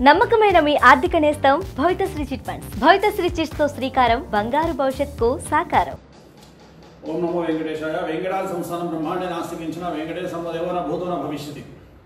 నమ్మకమైన మీ ఆర్థిక నేస్తం Bhavithasri chit funds Bhavithasri chits తో శ్రీకారం బంగారు భవిష్యత్తుకు సాకారం ఓం నమో వెంకటేశాయ వెంకటాల సంస్థానం బ్రహ్మాండే నాస్తికించిన వెంకటేశ దేవన భూతోన భవిష్యతి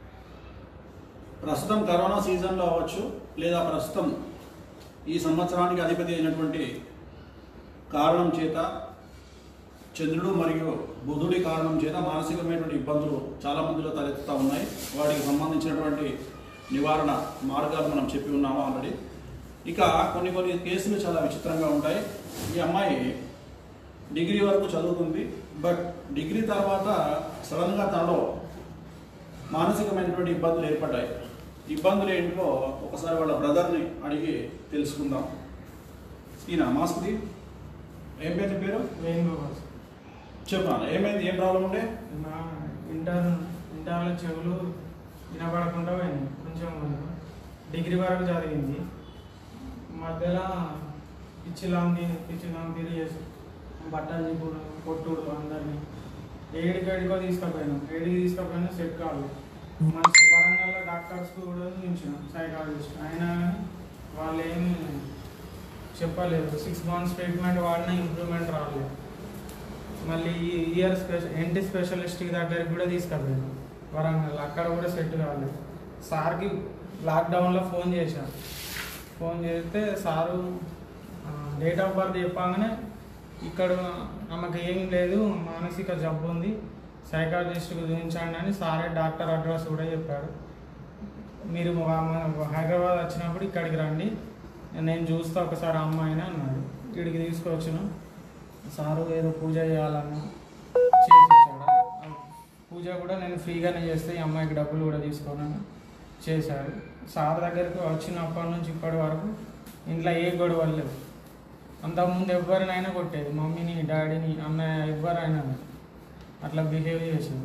ప్రస్తుతం కరోనా సీజన్లో అవ్వచ్చు లేదా ప్రస్తుతం ఈ సంవత్సరానికి అధిపతి అయినటువంటి కారణం చేత చంద్రుడు మరియు బుధుడి కారణం చేత మానసికమైనటువంటి ఇబ్బందులు చాలా మందిలో తలెత్తుతూ ఉన్నాయి వాటికి సంబంధించినటువంటి నివారణ మార్గాలు మనం చెప్పి ఉన్నాము ఆల్రెడీ ఇక కొన్ని కొన్ని కేసులు చాలా విచిత్రంగా ఉంటాయి ఈ అమ్మాయి డిగ్రీ వరకు చదువుకుంది బట్ డిగ్రీ తర్వాత సడన్గా తనలో మానసికమైనటువంటి ఇబ్బందులు ఏర్పడ్డాయి ఇబ్బందులు ఏంటో ఒకసారి వాళ్ళ బ్రదర్ని అడిగి తెలుసుకుందాం ఈయన మాస్కుది ఏం పేరు నీ పేరు వేణుగోపాల్ చెప్పాను ఏమైంది ఏం ప్రాబ్లం ఉండే నా ఇంటర్ ఇంటర్లో చెవులు వినపడకుండా పోయింది కొంచెం డిగ్రీ వరకు చదివింది మధ్యలో పిచ్చి లాంటి పిచ్చి లాంటి చేసి బట్టలు చిప్పుడు కొట్టుడు అందరినీ ఏడికేడికో తీసుకుపోయాను ఏడికి తీసుకుపోయినా సెట్ కాదు మంచి వరంగల్లో డాక్టర్స్ కూడా చూపించిన సైకాలజిస్ట్ అయినా కానీ వాళ్ళు ఏమి చెప్పలేదు సిక్స్ మంత్స్ ట్రీట్మెంట్ వాడినా ఇంప్రూవ్మెంట్ రాలేదు మళ్ళీ ఈ ఇయర్ స్పెషల్ ఎన్టీ స్పెషలిస్ట్ దగ్గరికి కూడా తీసుకెళ్ళాను వరంగల్ అక్కడ కూడా సెట్ కాలేదు సార్కి లాక్డౌన్లో ఫోన్ చేశాను ఫోన్ చేస్తే సారు డేట్ ఆఫ్ బర్త్ చెప్పగానే ఇక్కడ ఆమెకు ఏం లేదు మానసిక జబ్బు ఉంది సైకాలజిస్ట్కి చూపించండి అని సారే డాక్టర్ అడ్రస్ కూడా చెప్పాడు మీరు మా- మా హైదరాబాద్ వచ్చినప్పుడు ఇక్కడికి రండి నేను చూస్తా ఒకసారి ఆ అమ్మాయిని అన్నాడు ఇక్కడికి తీసుకొచ్చిన సారు ఏదో పూజ చేయాలని చేసి ఇచ్చాడు ఆ పూజ కూడా నేను ఫ్రీగానే చేస్తే ఈ అమ్మాయికి డబ్బులు కూడా తీసుకోనని చేశాడు సార్ దగ్గరికి వచ్చినప్పటి నుంచి ఇప్పటి వరకు ఇంట్లో ఏ గొడవలు లేవు అంతకుముందు ఎవరినైనా కొట్టేది మమ్మీని డాడీని అన్నయ్య ఎవరైనా అట్లా బిహేవ్ చేసింది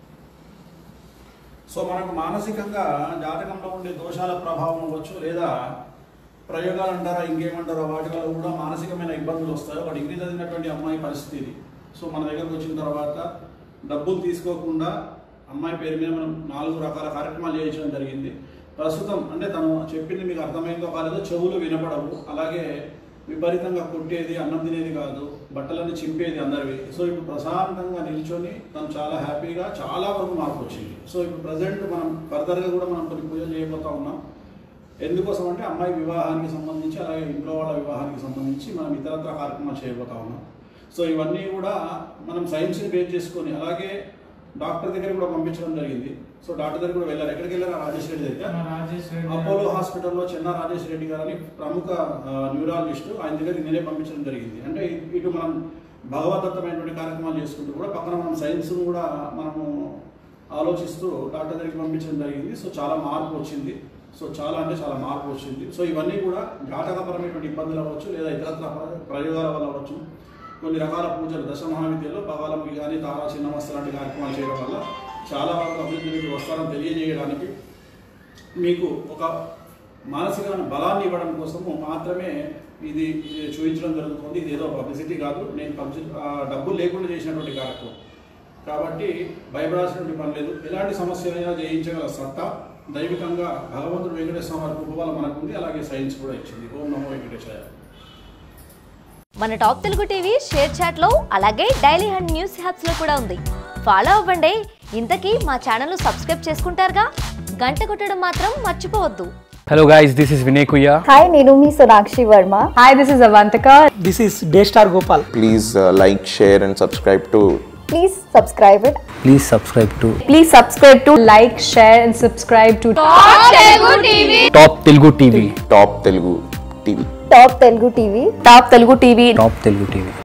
సో మనకు మానసికంగా జాతకంలో ఉండే దోషాల ప్రభావం అవ్వచ్చు లేదా ప్రయోగాలు అంటారా ఇంకేమంటారో వాటి వల్ల కూడా మానసికమైన ఇబ్బందులు వస్తాయి ఒక డిగ్రీ చదివినటువంటి అమ్మాయి పరిస్థితి ఇది సో మన దగ్గరకు వచ్చిన తర్వాత డబ్బులు తీసుకోకుండా అమ్మాయి పేరు మీద మనం నాలుగు రకాల కార్యక్రమాలు చేయించడం జరిగింది ప్రస్తుతం అంటే తను చెప్పింది మీకు అర్థమైందో కాలేదో చెవులు వినపడవు అలాగే విపరీతంగా కొట్టేది అన్నం తినేది కాదు బట్టలన్నీ చింపేది అందరివి సో ఇప్పుడు ప్రశాంతంగా నిల్చొని తను చాలా హ్యాపీగా చాలా వరకు మార్పు వచ్చింది సో ఇప్పుడు ప్రజెంట్ మనం ఫర్దర్గా కూడా మనం కొన్ని పూజలు చేయబోతా ఉన్నాం ఎందుకోసం అంటే అమ్మాయి వివాహానికి సంబంధించి అలాగే ఇంట్లో వాళ్ళ వివాహానికి సంబంధించి మనం ఇతరత్ర కార్యక్రమాలు చేయబోతా ఉన్నాం సో ఇవన్నీ కూడా మనం సైన్స్ని బేస్ చేసుకొని అలాగే డాక్టర్ దగ్గర కూడా పంపించడం జరిగింది సో డాక్టర్ దగ్గర కూడా వెళ్ళారు ఎక్కడికి వెళ్ళారు రాజేష్ రెడ్డి దగ్గర మా రాజేష్ రెడ్డి అపోలో హాస్పిటల్లో చెన్న రాజేష్ రెడ్డి గారని ప్రముఖ ఆ, న్యూరాలజిస్ట్ ఆయన దగ్గరికి నేనే పంపించడం జరిగింది అంటే ఇ- ఇటు మనం భగవద్దత్తమైనటువంటి కార్యక్రమాలు చేసుకుంటూ కూడా పక్కన మనం సైన్స్ కూడా మనము ఆలోచిస్తూ డాక్టర్ దగ్గరికి పంపించడం జరిగింది సో చాలా మార్పు వచ్చింది సో చాలా అంటే చాలా మార్పు వచ్చింది సో ఇవన్నీ కూడా జాతకపరమైనటువంటి ఇబ్బందులు అవ్వచ్చు లేదా ఇతరత్ర ప్ర- ప్రయోగాల వల్ల అవ్వచ్చు కొన్ని రకాల పూజలు దశ మహావిద్యలో భగవాలకి కానీ తారా చిన్నమస్త లాంటి కార్యక్రమాలు చేయడం వల్ల చాలా వరకు అభివృద్ధికి వస్తారని తెలియజేయడానికి మీకు ఒక మానసికమైన బలాన్ని ఇవ్వడం కోసము మాత్రమే ఇది ఇది చూపించడం జరుగుతుంది ఇది ఏదో పబ్లిసిటీ కాదు నేను పబ్లిసిటీ డబ్బులు లేకుండా చేసినటువంటి కార్యక్రమం కాబట్టి భయపడాల్సినటువంటి పని లేదు ఎలాంటి సమస్యలైనా జయించగల సత్తా దైవికంగా భగవంతుడు వెంకటేశ్వర వారి కృపవల్ల మనకుంది అలాగే సైన్స్ కూడా ఇచ్చింది ఓం నమో వెంకటేశాయ మన top Telugu TV share chat లో అలాగే డైలీ హండ్ న్యూస్ హ్యాప్స్ లో కూడా ఉంది ఫాలో అవ్వండి ఇంతకీ మా ఛానల్ సబ్స్క్రైబ్ చేసుకుంటారుగా గంట కొట్టడం మాత్రం మర్చిపోవద్దు Hello guys, this is Vinay Kuya. Hi, నేను మీ Sonakshi Varma Hi, this is Avantika. This is Daystar Gopal. please uh, like, share, and subscribe to please subscribe it Please subscribe to Please subscribe to like, share, and subscribe to Top Telugu TV. Top Telugu TV. Top Telugu TV Top Telugu TV. Top Telugu TV.